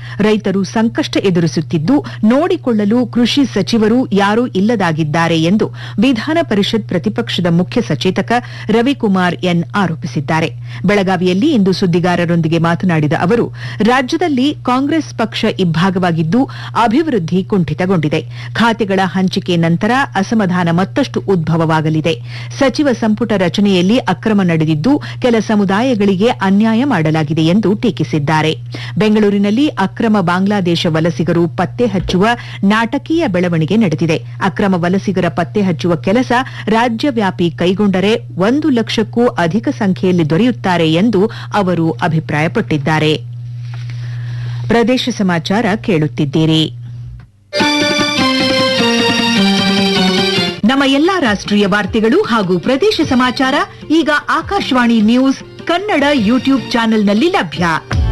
ರೈತರು ಸಂಕಷ್ಟ ಎದುರಿಸುತ್ತಿದ್ದು ನೋಡಿಕೊಳ್ಳಲು ಕೃಷಿ ಸಚಿವರು ಯಾರೂ ಇಲ್ಲದಾಗಿದ್ದಾರೆ ಎಂದು ವಿಧಾನ ಪರಿಷತ್ ಪ್ರತಿಪಕ್ಷದ ಮುಖ್ಯ ಸಚೇತಕ ರವಿಕುಮಾರ್ ಎನ್ ಆರೋಪಿಸಿದ್ದಾರೆ ಬೆಳಗಾವಿಯಲ್ಲಿ ಇಂದು ಸುದ್ದಿಗಾರರೊಂದಿಗೆ ಮಾತನಾಡಿದ ಅವರು ರಾಜ್ಯದಲ್ಲಿ ಕಾಂಗ್ರೆಸ್ ಪಕ್ಷ ಇಬ್ಬಾಗವಾಗಿದ್ದು ಅಭಿವೃದ್ಧಿ ಕುಂಠಿತಗೊಂಡಿದೆ ಖಾತೆಗಳ ಹಂಚಿಕೆ ನಂತರ ಅಸಮಾಧಾನ ಮತ್ತಷ್ಟು ಉದ್ಭವವಾಗಲಿದೆ ಸಚಿವ ಸಂಪುಟ ರಚನೆಯಲ್ಲಿ ಅಕ್ರಮ ನಡೆದಿದ್ದು ಕೆಲ ಸಮುದಾಯಗಳಿಗೆ ಅನ್ಯಾಯ ಮಾಡಲಾಗಿದೆ ಎಂದು ಟೀಕಿಸಿದ್ದಾರೆ ಬೆಂಗಳೂರಿನಲ್ಲಿ ಅಕ್ರಮ ಬಾಂಗ್ಲಾದೇಶ ವಲಸಿಗರು ಪತ್ತೆ ಹಚ್ಚುವ ನಾಟಕೀಯ ಬೆಳವಣಿಗೆ ನಡೆದಿದೆ ಅಕ್ರಮ ವಲಸಿಗರ ಪತ್ತೆ ಹಚ್ಚುವ ಕೆಲಸ ರಾಜ್ಯವ್ಯಾಪಿ ಕೈಗೊಂಡರೆ ಒಂದು ಲಕ್ಷಕ್ಕೂ ಅಧಿಕ ಸಂಖ್ಯೆಯಲ್ಲಿ ದೊರೆಯುತ್ತಾರೆ ಎಂದು ಅವರು ಅಭಿಪ್ರಾಯಪಟ್ಟಿದ್ದಾರೆ ಪ್ರದೇಶ ಸಮಾಚಾರ ಕೇಳುತ್ತಿದ್ದೀರಿ ನಮ್ಮ ಎಲ್ಲಾ ರಾಷ್ಟ್ರೀಯ ವಾರ್ತೆಗಳು ಹಾಗೂ ಪ್ರದೇಶ ಸಮಾಚಾರ ಈಗ ಆಕಾಶವಾಣಿ ನ್ಯೂಸ್ ಕನ್ನಡ ಯೂಟ್ಯೂಬ್ ಚಾನೆಲ್ನಲ್ಲಿ ಲಭ್ಯ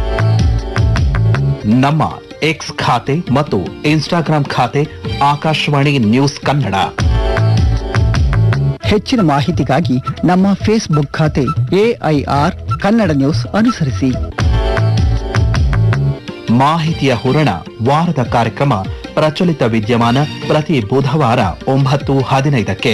ನಮ್ಮ ಎಕ್ಸ್ ಖಾತೆ ಮತ್ತು ಇನ್ಸ್ಟಾಗ್ರಾಂ ಖಾತೆ ಆಕಾಶವಾಣಿ ನ್ಯೂಸ್ ಕನ್ನಡ ಹೆಚ್ಚಿನ ಮಾಹಿತಿಗಾಗಿ ನಮ್ಮ ಫೇಸ್ಬುಕ್ ಖಾತೆ ಎಐಆರ್ ಕನ್ನಡ ನ್ಯೂಸ್ ಅನುಸರಿಸಿ ಮಾಹಿತಿಯ ಹೂರಣ ವಾರದ ಕಾರ್ಯಕ್ರಮ ಪ್ರಚಲಿತ ವಿದ್ಯಮಾನ ಪ್ರತಿ ಬುಧವಾರ ಒಂಬತ್ತು ಹದಿನೈದಕ್ಕೆ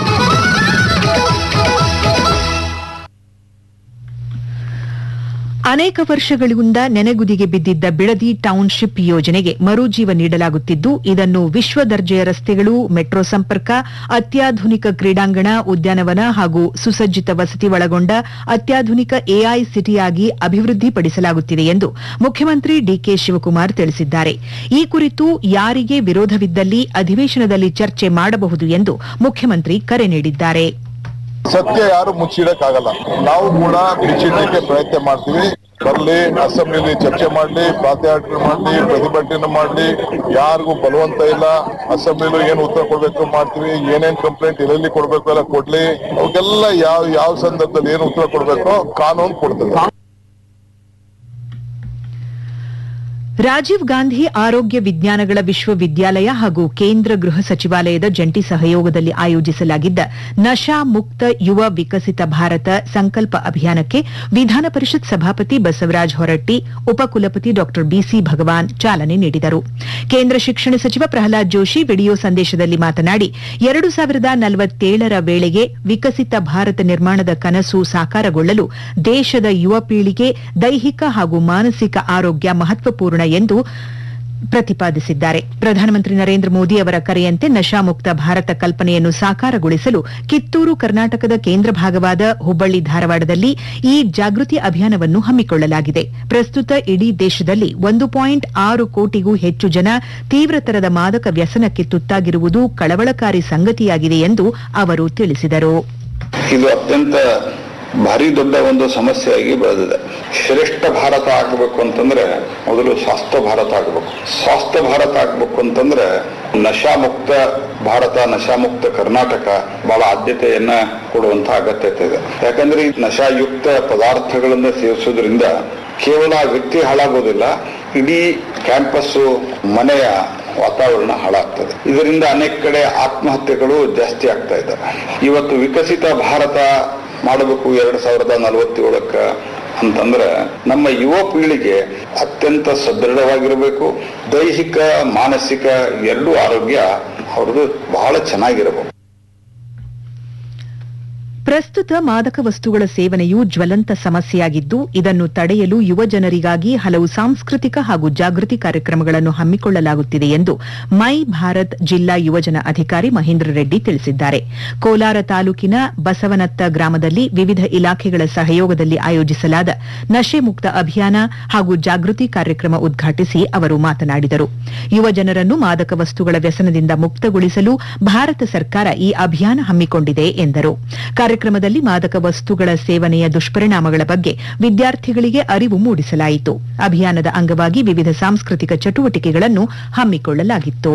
ಅನೇಕ ವರ್ಷಗಳಿಂದ ನೆನೆಗುದಿಗೆ ಬಿದ್ದಿದ್ದ ಬಿಡದಿ ಟೌನ್ಶಿಪ್ ಯೋಜನೆಗೆ ಮರುಜೀವ ನೀಡಲಾಗುತ್ತಿದ್ದು ಇದನ್ನು ವಿಶ್ವ ದರ್ಜೆಯ ರಸ್ತೆಗಳು ಮೆಟ್ರೋ ಸಂಪರ್ಕ ಅತ್ಯಾಧುನಿಕ ಕ್ರೀಡಾಂಗಣ ಉದ್ಯಾನವನ ಹಾಗೂ ಸುಸಜ್ಜಿತ ವಸತಿ ಒಳಗೊಂಡ ಅತ್ಯಾಧುನಿಕ ಎಐ ಸಿಟಿಯಾಗಿ ಅಭಿವೃದ್ಧಿಪಡಿಸಲಾಗುತ್ತಿದೆ ಎಂದು ಮುಖ್ಯಮಂತ್ರಿ ಡಿಕೆ ಶಿವಕುಮಾರ್ ತಿಳಿಸಿದ್ದಾರೆ ಈ ಕುರಿತು ಯಾರಿಗೆ ವಿರೋಧವಿದ್ದಲ್ಲಿ ಅಧಿವೇಶನದಲ್ಲಿ ಚರ್ಚೆ ಮಾಡಬಹುದು ಎಂದು ಮುಖ್ಯಮಂತ್ರಿ ಕರೆ ನೀಡಿದ್ದಾರೆ ಸತ್ಯ ಯಾರು ಮುಚ್ಚಿಡಕ್ಕಾಗಲ್ಲ ನಾವು ಕೂಡ ಬಿಚ್ಚಿಡ್ಲಿಕ್ಕೆ ಪ್ರಯತ್ನ ಮಾಡ್ತೀವಿ ಬರ್ಲಿ ಅಸೆಂಬ್ಲಿಲಿ ಚರ್ಚೆ ಮಾಡ್ಲಿ ಪಾದಯಾತ್ರೆ ಮಾಡ್ಲಿ ಪ್ರತಿಭಟನೆ ಮಾಡ್ಲಿ ಯಾರಿಗೂ ಬಲವಂತ ಇಲ್ಲ ಅಸೆಂಬ್ಲಿಲು ಏನು ಉತ್ತರ ಕೊಡ್ಬೇಕು ಮಾಡ್ತೀವಿ ಏನೇನ್ ಕಂಪ್ಲೇಂಟ್ ಎಲ್ಲೆಲ್ಲಿ ಕೊಡ್ಬೇಕು ಎಲ್ಲ ಕೊಡ್ಲಿ ಅವಕ್ಕೆಲ್ಲ ಯಾವ ಯಾವ ಸಂದರ್ಭದಲ್ಲಿ ಏನು ಉತ್ತರ ಕೊಡ್ಬೇಕೋ ಕಾನೂನು ಕೊಡ್ತದೆ ರಾಜೀವ್ ಗಾಂಧಿ ಆರೋಗ್ಯ ವಿಜ್ಞಾನಗಳ ವಿಶ್ವವಿದ್ಯಾಲಯ ಹಾಗೂ ಕೇಂದ್ರ ಗೃಹ ಸಚಿವಾಲಯದ ಜಂಟಿ ಸಹಯೋಗದಲ್ಲಿ ಆಯೋಜಿಸಲಾಗಿದ್ದ ನಶಾ ಮುಕ್ತ ಯುವ ವಿಕಸಿತ ಭಾರತ ಸಂಕಲ್ಪ ಅಭಿಯಾನಕ್ಕೆ ವಿಧಾನ ಪರಿಷತ್ ಸಭಾಪತಿ ಬಸವರಾಜ ಹೊರಟ್ಟಿ ಉಪಕುಲಪತಿ ಡಾ ಬಿಸಿ ಭಗವಾನ್ ಚಾಲನೆ ನೀಡಿದರು ಕೇಂದ್ರ ಶಿಕ್ಷಣ ಸಚಿವ ಪ್ರಹ್ಲಾದ್ ಜೋಶಿ ವಿಡಿಯೋ ಸಂದೇಶದಲ್ಲಿ ಮಾತನಾಡಿ ಎರಡು ಸಾವಿರದ ನಲವತ್ತೇಳರ ವೇಳೆಗೆ ವಿಕಸಿತ ಭಾರತ ನಿರ್ಮಾಣದ ಕನಸು ಸಾಕಾರಗೊಳ್ಳಲು ದೇಶದ ಯುವ ಪೀಳಿಗೆ ದೈಹಿಕ ಹಾಗೂ ಮಾನಸಿಕ ಆರೋಗ್ಯ ಮಹತ್ವಪೂರ್ಣ ಎಂದು ಪ್ರತಿಪಾದಿಸಿದ್ದಾರೆ ಪ್ರಧಾನಮಂತ್ರಿ ನರೇಂದ್ರ ಮೋದಿ ಅವರ ಕರೆಯಂತೆ ನಶಾಮುಕ್ತ ಭಾರತ ಕಲ್ಪನೆಯನ್ನು ಸಾಕಾರಗೊಳಿಸಲು ಕಿತ್ತೂರು ಕರ್ನಾಟಕದ ಕೇಂದ್ರ ಭಾಗವಾದ ಹುಬ್ಬಳ್ಳಿ ಧಾರವಾಡದಲ್ಲಿ ಈ ಜಾಗೃತಿ ಅಭಿಯಾನವನ್ನು ಹಮ್ಮಿಕೊಳ್ಳಲಾಗಿದೆ ಪ್ರಸ್ತುತ ಇಡೀ ದೇಶದಲ್ಲಿ ಒಂದು ಪಾಯಿಂಟ್ ಆರು ಕೋಟಿಗೂ ಹೆಚ್ಚು ಜನ ತೀವ್ರತರದ ಮಾದಕ ವ್ಯಸನಕ್ಕೆ ತುತ್ತಾಗಿರುವುದು ಕಳವಳಕಾರಿ ಸಂಗತಿಯಾಗಿದೆ ಎಂದು ಅವರು ತಿಳಿಸಿದರು ಇದು ಅತ್ಯಂತ ಭಾರಿ ದೊಡ್ಡ ಒಂದು ಸಮಸ್ಯೆಯಾಗಿ ಬೆಳೆದಿದೆ ಶ್ರೇಷ್ಠ ಭಾರತ ಆಗಬೇಕು ಅಂತಂದ್ರೆ ಮೊದಲು ಸ್ವಾಸ್ಥ್ಯ ಭಾರತ ಆಗಬೇಕು ಸ್ವಾಸ್ಥ್ಯ ಭಾರತ ಆಗಬೇಕು ಅಂತಂದ್ರೆ ನಶಾಮುಕ್ತ ಭಾರತ ನಶಾಮುಕ್ತ ಕರ್ನಾಟಕ ಬಹಳ ಆದ್ಯತೆಯನ್ನ ಕೊಡುವಂತ ಅಗತ್ಯತೆ ಇದೆ ಯಾಕಂದ್ರೆ ಈ ನಶಾಯುಕ್ತ ಪದಾರ್ಥಗಳನ್ನ ಸೇವಿಸೋದ್ರಿಂದ ಕೇವಲ ವ್ಯಕ್ತಿ ಹಾಳಾಗೋದಿಲ್ಲ ಇಡೀ ಕ್ಯಾಂಪಸ್ಸು ಮನೆಯ ವಾತಾವರಣ ಹಾಳಾಗ್ತದೆ ಇದರಿಂದ ಅನೇಕ ಕಡೆ ಆತ್ಮಹತ್ಯೆಗಳು ಜಾಸ್ತಿ ಆಗ್ತಾ ಇದ್ದಾವೆ ಇವತ್ತು ವಿಕಸಿತ ಭಾರತ ಮಾಡಬೇಕು ಎರಡ್ ಸಾವಿರದ ನಲವತ್ತೇಳಕ್ಕ ಅಂತಂದ್ರೆ ನಮ್ಮ ಯುವ ಪೀಳಿಗೆ ಅತ್ಯಂತ ಸದೃಢವಾಗಿರಬೇಕು ದೈಹಿಕ ಮಾನಸಿಕ ಎರಡೂ ಆರೋಗ್ಯ ಅವ್ರದ್ದು ಬಹಳ ಚೆನ್ನಾಗಿರಬೇಕು ಪ್ರಸ್ತುತ ಮಾದಕ ವಸ್ತುಗಳ ಸೇವನೆಯು ಜ್ವಲಂತ ಸಮಸ್ಯೆಯಾಗಿದ್ದು ಇದನ್ನು ತಡೆಯಲು ಯುವ ಜನರಿಗಾಗಿ ಹಲವು ಸಾಂಸ್ಕೃತಿಕ ಹಾಗೂ ಜಾಗೃತಿ ಕಾರ್ಯಕ್ರಮಗಳನ್ನು ಹಮ್ಮಿಕೊಳ್ಳಲಾಗುತ್ತಿದೆ ಎಂದು ಮೈ ಭಾರತ್ ಜಿಲ್ಲಾ ಯುವಜನ ಅಧಿಕಾರಿ ಮಹೇಂದ್ರ ರೆಡ್ಡಿ ತಿಳಿಸಿದ್ದಾರೆ ಕೋಲಾರ ತಾಲೂಕಿನ ಬಸವನತ್ತ ಗ್ರಾಮದಲ್ಲಿ ವಿವಿಧ ಇಲಾಖೆಗಳ ಸಹಯೋಗದಲ್ಲಿ ಆಯೋಜಿಸಲಾದ ನಶೆ ಮುಕ್ತ ಅಭಿಯಾನ ಹಾಗೂ ಜಾಗೃತಿ ಕಾರ್ಯಕ್ರಮ ಉದ್ಘಾಟಿಸಿ ಅವರು ಮಾತನಾಡಿದರು ಯುವ ಜನರನ್ನು ಮಾದಕ ವಸ್ತುಗಳ ವ್ಯಸನದಿಂದ ಮುಕ್ತಗೊಳಿಸಲು ಭಾರತ ಸರ್ಕಾರ ಈ ಅಭಿಯಾನ ಹಮ್ಮಿಕೊಂಡಿದೆ ಎಂದರು ಕಾರ್ಯಕ್ರಮದಲ್ಲಿ ಮಾದಕ ವಸ್ತುಗಳ ಸೇವನೆಯ ದುಷ್ಪರಿಣಾಮಗಳ ಬಗ್ಗೆ ವಿದ್ಯಾರ್ಥಿಗಳಿಗೆ ಅರಿವು ಮೂಡಿಸಲಾಯಿತು ಅಭಿಯಾನದ ಅಂಗವಾಗಿ ವಿವಿಧ ಸಾಂಸ್ಕೃತಿಕ ಚಟುವಟಿಕೆಗಳನ್ನು ಹಮ್ಮಿಕೊಳ್ಳಲಾಗಿತ್ತು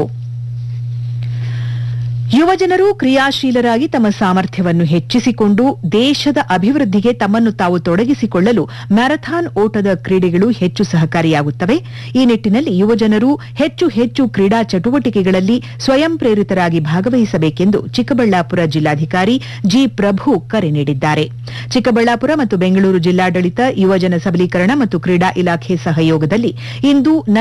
ಯುವಜನರು ಕ್ರಿಯಾಶೀಲರಾಗಿ ತಮ್ಮ ಸಾಮರ್ಥ್ಯವನ್ನು ಹೆಚ್ಚಿಸಿಕೊಂಡು ದೇಶದ ಅಭಿವೃದ್ಧಿಗೆ ತಮ್ಮನ್ನು ತಾವು ತೊಡಗಿಸಿಕೊಳ್ಳಲು ಮ್ಯಾರಥಾನ್ ಓಟದ ಕ್ರೀಡೆಗಳು ಹೆಚ್ಚು ಸಹಕಾರಿಯಾಗುತ್ತವೆ ಈ ನಿಟ್ಟಿನಲ್ಲಿ ಯುವಜನರು ಹೆಚ್ಚು ಹೆಚ್ಚು ಕ್ರೀಡಾ ಚಟುವಟಿಕೆಗಳಲ್ಲಿ ಸ್ವಯಂ ಪ್ರೇರಿತರಾಗಿ ಭಾಗವಹಿಸಬೇಕೆಂದು ಚಿಕ್ಕಬಳ್ಳಾಪುರ ಜಿಲ್ಲಾಧಿಕಾರಿ ಜಿ ಪ್ರಭು ಕರೆ ನೀಡಿದ್ದಾರೆ ಚಿಕ್ಕಬಳ್ಳಾಪುರ ಮತ್ತು ಬೆಂಗಳೂರು ಜಿಲ್ಲಾಡಳಿತ ಯುವಜನ ಸಬಲೀಕರಣ ಮತ್ತು ಕ್ರೀಡಾ ಇಲಾಖೆ ಸಹಯೋಗದಲ್ಲಿ ಇಂದು